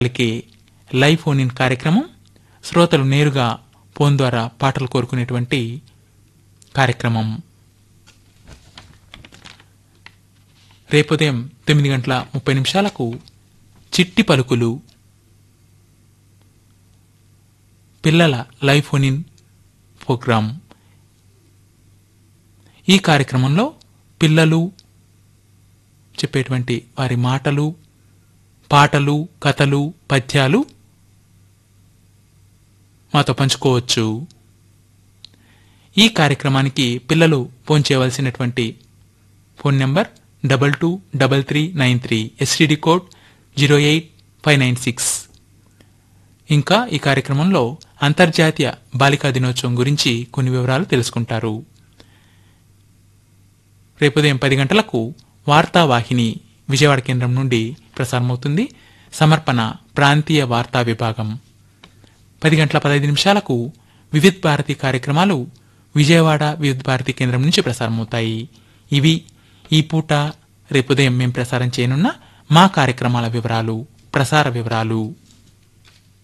వాళ్ళకి live phone in కార్యక్రమం శ్రోతలు నేరుగా ఫోన్ ద్వారా పాటలు కోరుకునేటువంటి కార్యక్రమం రేపు ఉదయం తొమ్మిది గంటల ముప్పై నిమిషాలకు చిట్టి పలుకులు పిల్లల లైవ్ ఫోన్ ఇన్ ప్రోగ్రాం ఈ కార్యక్రమంలో పిల్లలు చెప్పేటువంటి వారి మాటలు పాటలు కథలు పద్యాలు మాతో పంచుకోవచ్చు ఈ కార్యక్రమానికి పిల్లలు ఫోన్ చేయవలసినటువంటి phone number double two double three nine three STD code zero eight five nine six ఇంకా ఈ కార్యక్రమంలో అంతర్జాతీయ బాలికా దినోత్సవం గురించి కొన్ని వివరాలు తెలుసుకుంటారు రేపు ఉదయం పది గంటలకు వార్తావాహిని విజయవాడ కేంద్రం నుండి ప్రసారమవుతుంది సమర్పణ ప్రాంతీయ వార్తా విభాగం పది గంటల పదహైదు నిమిషాలకు వివిధ్ భారతి కార్యక్రమాలు విజయవాడ వివిధ్ భారతి కేంద్రం నుంచి ప్రసారమవుతాయి ఇవి ఈ పూట రేపు ఉదయం మేము ప్రసారం చేయనున్న మా కార్యక్రమాల వివరాలు ప్రసార వివరాలు